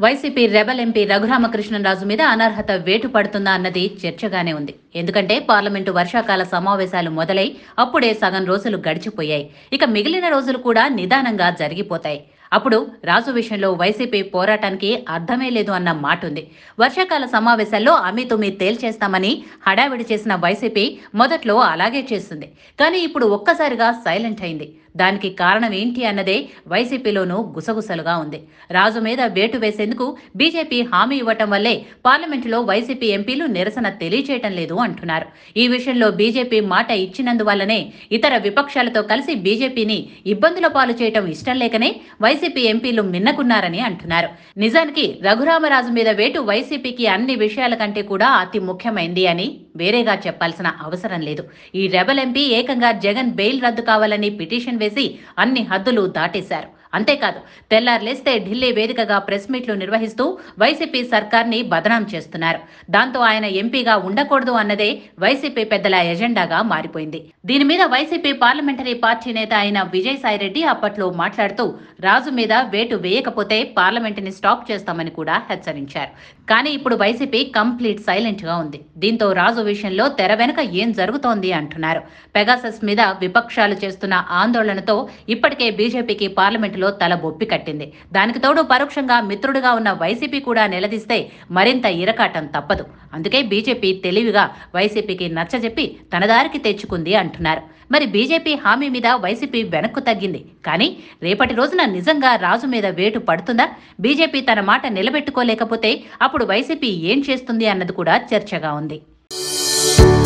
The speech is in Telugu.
వైసీపీ రెబల్ ఎంపీ రఘురామకృష్ణరాజు మీద అనర్హత వేటు పడుతుందా అన్నది చర్చగానే ఉంది ఎందుకంటే పార్లమెంటు వర్షాకాల సమావేశాలు మొదలై అప్పుడే సగం రోజులు గడిచిపోయాయి ఇక మిగిలిన రోజులు కూడా నిదానంగా జరిగిపోతాయి అప్పుడు రాజు విషయంలో వైసీపీ పోరాటానికి అర్థమే లేదు అన్న మాట ఉంది వర్షాకాల సమావేశాల్లో అమితుమి తేల్చేస్తామని హడావిడి చేసిన వైసీపీ మొదట్లో అలాగే చేస్తుంది కానీ ఇప్పుడు ఒక్కసారిగా సైలెంట్ అయింది దానికి కారణం ఏంటి అన్నదే వైసీపీలోనూ గుసగుసలుగా ఉంది రాజు మీద వేటు వేసేందుకు బీజేపీ హామీ ఇవ్వటం వల్లే పార్లమెంటులో వైసీపీ ఎంపీలు నిరసన తెలియచేయటం లేదు అంటున్నారు ఈ విషయంలో బీజేపీ మాట ఇచ్చినందువల్లనే ఇతర విపక్షాలతో కలిసి బీజేపీని ఇబ్బందుల పాలు చేయటం ఇష్టం లేకనే వైసీపీ ఎంపీలు మిన్నకున్నారని అంటున్నారు నిజానికి రఘురామరాజు మీద వేటు వైసీపీకి అన్ని విషయాల కంటే కూడా అతి ముఖ్యమైంది అని వేరేగా చెప్పాల్సిన అవసరం లేదు ఈ రెబల్ ఎంపీ ఏకంగా జగన్ బెయిల్ రద్దు కావాలని పిటిషన్ వేసి అన్ని హద్దులు దాటేశారు అంతేకాదు తెల్లారులేస్తే ఢిల్లీ వేదికగా ప్రెస్ మీట్లు నిర్వహిస్తూ వైసీపీ సర్కార్ని బదనాం చేస్తున్నారు దాంతో ఆయన ఎంపీగా ఉండకూడదు అన్నదే వైసీపీ పెద్దల ఎజెండాగా మారిపోయింది దీని మీద వైసీపీ పార్లమెంటరీ పార్టీ నేత అయిన విజయసాయిరెడ్డి అప్పట్లో మాట్లాడుతూ రాజు మీద వేటు వేయకపోతే పార్లమెంటుని స్టాప్ చేస్తామని కూడా హెచ్చరించారు కానీ ఇప్పుడు వైసీపీ కంప్లీట్ సైలెంట్ గా ఉంది దీంతో రాజు విషయంలో తెర వెనుక ఏం జరుగుతోంది అంటున్నారు పెగాసస్ మీద విపక్షాలు చేస్తున్న ఆందోళనతో ఇప్పటికే బీజేపీకి పార్లమెంటులో తల బొప్పి కట్టింది దానికి తోడు పరోక్షంగా మిత్రుడిగా ఉన్న వైసీపీ కూడా నిలదీస్తే మరింత ఇరకాటం తప్పదు అందుకే బీజేపీ తెలివిగా వైసీపీకి నచ్చజెప్పి తన దారికి తెచ్చుకుంది అంటున్నారు మరి బీజేపీ హామీ మీద వైసీపీ వెనక్కు తగ్గింది కానీ రేపటి రోజున నిజంగా రాజు మీద వేటు పడుతుందా బీజేపీ తన మాట నిలబెట్టుకోలేకపోతే అప్పుడు వైసీపీ ఏం చేస్తుంది అన్నది కూడా చర్చగా ఉంది